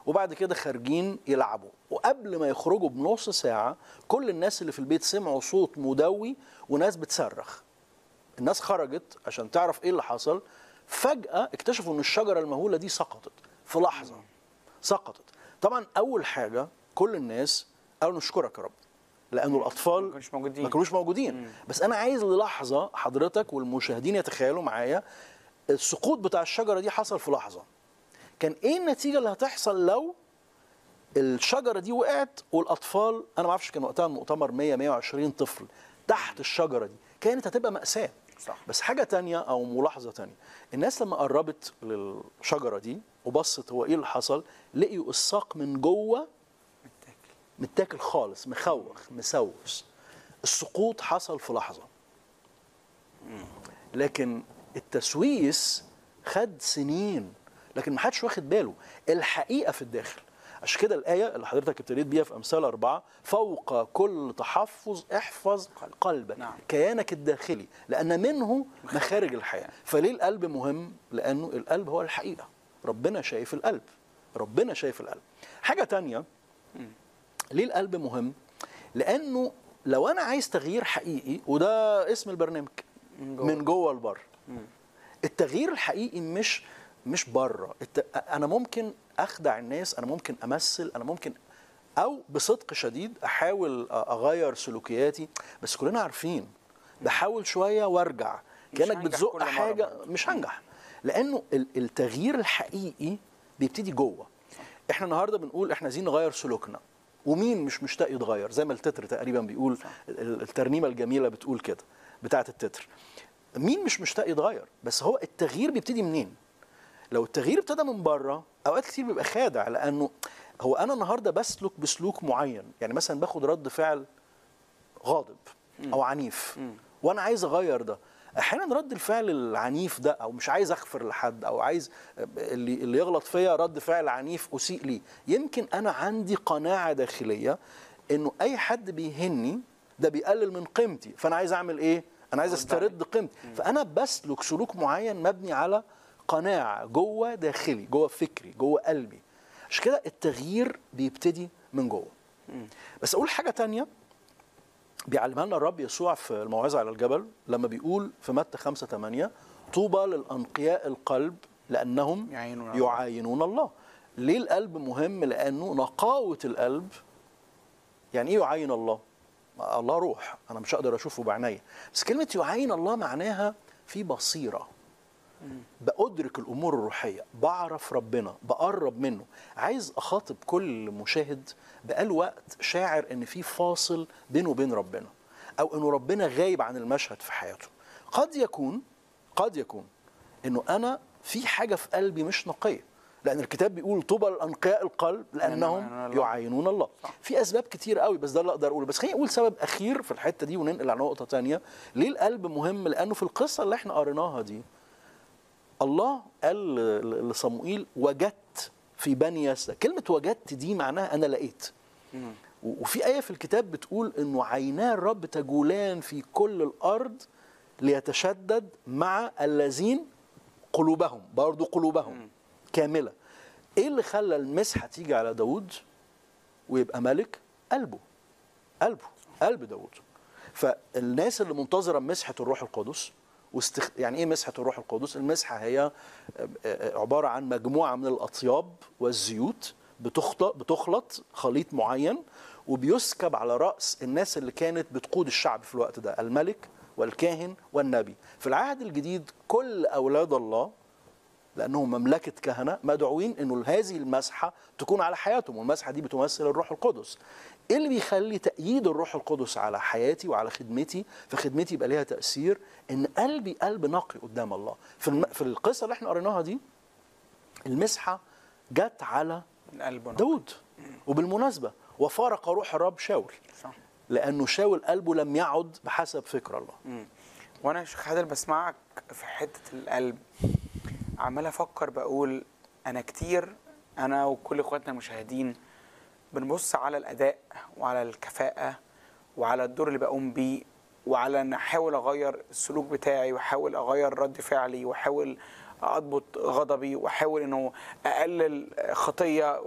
وبعد كده خارجين يلعبوا وقبل ما يخرجوا بنص ساعه كل الناس اللي في البيت سمعوا صوت مدوي وناس بتصرخ الناس خرجت عشان تعرف ايه اللي حصل فجاه اكتشفوا ان الشجره المهوله دي سقطت في لحظه سقطت طبعا اول حاجه كل الناس قالوا نشكرك يا رب لانه ما الاطفال كانوش موجودين ما كانوش موجودين بس انا عايز للحظه حضرتك والمشاهدين يتخيلوا معايا السقوط بتاع الشجره دي حصل في لحظه كان ايه النتيجه اللي هتحصل لو الشجره دي وقعت والاطفال انا ما اعرفش كان وقتها المؤتمر 100 120 طفل تحت الشجره دي كانت هتبقى ماساه صح بس حاجه تانية او ملاحظه تانية الناس لما قربت للشجره دي وبصت هو ايه اللي حصل لقيوا الساق من جوه متاكل متاكل خالص مخوخ مسوس السقوط حصل في لحظه لكن التسويس خد سنين لكن ما حدش واخد باله الحقيقه في الداخل عشان كده الايه اللي حضرتك ابتديت بيها في امثال اربعه فوق كل تحفظ احفظ قلبك نعم. كيانك الداخلي لان منه مخارج الحياه فليه القلب مهم لانه القلب هو الحقيقه ربنا شايف القلب ربنا شايف القلب حاجه تانية ليه القلب مهم لانه لو انا عايز تغيير حقيقي وده اسم البرنامج من جوه. من جوه لبره التغيير الحقيقي مش مش بره الت... انا ممكن اخدع الناس انا ممكن امثل انا ممكن او بصدق شديد احاول اغير سلوكياتي بس كلنا عارفين بحاول شويه وارجع مش كانك هنجح بتزق كل مرة حاجه برضه. مش هنجح لانه ال- التغيير الحقيقي بيبتدي جوه احنا النهارده بنقول احنا عايزين نغير سلوكنا ومين مش مشتاق يتغير زي ما التتر تقريبا بيقول ال- الترنيمه الجميله بتقول كده بتاعه التتر مين مش مشتاق يتغير بس هو التغيير بيبتدي منين لو التغيير ابتدى من بره اوقات كتير بيبقى خادع لانه هو انا النهارده بسلك بسلوك معين يعني مثلا باخد رد فعل غاضب او عنيف وانا عايز اغير ده احيانا رد الفعل العنيف ده او مش عايز اغفر لحد او عايز اللي اللي يغلط فيا رد فعل عنيف اسيء ليه يمكن انا عندي قناعه داخليه انه اي حد بيهني ده بيقلل من قيمتي فانا عايز اعمل ايه انا عايز أرد استرد قيمتي فانا بسلك سلوك معين مبني على قناعه جوه داخلي جوه فكري جوه قلبي عشان كده التغيير بيبتدي من جوه بس اقول حاجه تانية بيعلمها لنا الرب يسوع في الموعظه على الجبل لما بيقول في متى 5 8 طوبى للانقياء القلب لانهم يعينون الله. يعاينون الله ليه القلب مهم لانه نقاوه القلب يعني ايه يعاين الله الله روح انا مش هقدر اشوفه بعينيا بس كلمه يعاين الله معناها في بصيره بأدرك الأمور الروحية بعرف ربنا بقرب منه عايز أخاطب كل مشاهد بقال وقت شاعر إن في فاصل بينه وبين ربنا أو إنه ربنا غايب عن المشهد في حياته قد يكون قد يكون إنه أنا في حاجة في قلبي مش نقية لأن الكتاب بيقول طوبى لأنقياء القلب لأنهم يعاينون الله. يعاينون الله في أسباب كتير قوي بس ده اللي أقدر أقوله بس خليني أقول سبب أخير في الحتة دي وننقل على نقطة تانية ليه القلب مهم لأنه في القصة اللي احنا قريناها دي الله قال ل- لصموئيل وجدت في بني يسى كلمة وجدت دي معناها أنا لقيت و- وفي آية في الكتاب بتقول إنه عينا الرب تجولان في كل الأرض ليتشدد مع الذين قلوبهم برضو قلوبهم كاملة إيه اللي خلى المسحة تيجي على داود ويبقى ملك قلبه قلبه قلب داود فالناس اللي منتظره مسحه الروح القدس واستخ... يعني ايه مسحه الروح القدس المسحه هي آه، آه، عباره عن مجموعه من الاطياب والزيوت بتخلط بتخلط خليط معين وبيسكب على راس الناس اللي كانت بتقود الشعب في الوقت ده الملك والكاهن والنبي في العهد الجديد كل اولاد الله لانهم مملكه كهنه مدعوين انه هذه المسحه تكون على حياتهم والمسحه دي بتمثل الروح القدس ايه اللي بيخلي تأييد الروح القدس على حياتي وعلى خدمتي فخدمتي يبقى ليها تأثير ان قلبي قلب نقي قدام الله في الم... في القصه اللي احنا قريناها دي المسحه جت على القلب ونقي. داود وبالمناسبه وفارق روح الرب شاول صح لانه شاول قلبه لم يعد بحسب فكر الله مم. وانا يا شيخ حادر بسمعك في حته القلب عمال افكر بقول انا كتير انا وكل اخواتنا المشاهدين بنبص على الاداء وعلى الكفاءه وعلى الدور اللي بقوم بيه وعلى ان احاول اغير السلوك بتاعي واحاول اغير رد فعلي واحاول اضبط غضبي واحاول انه اقلل خطيه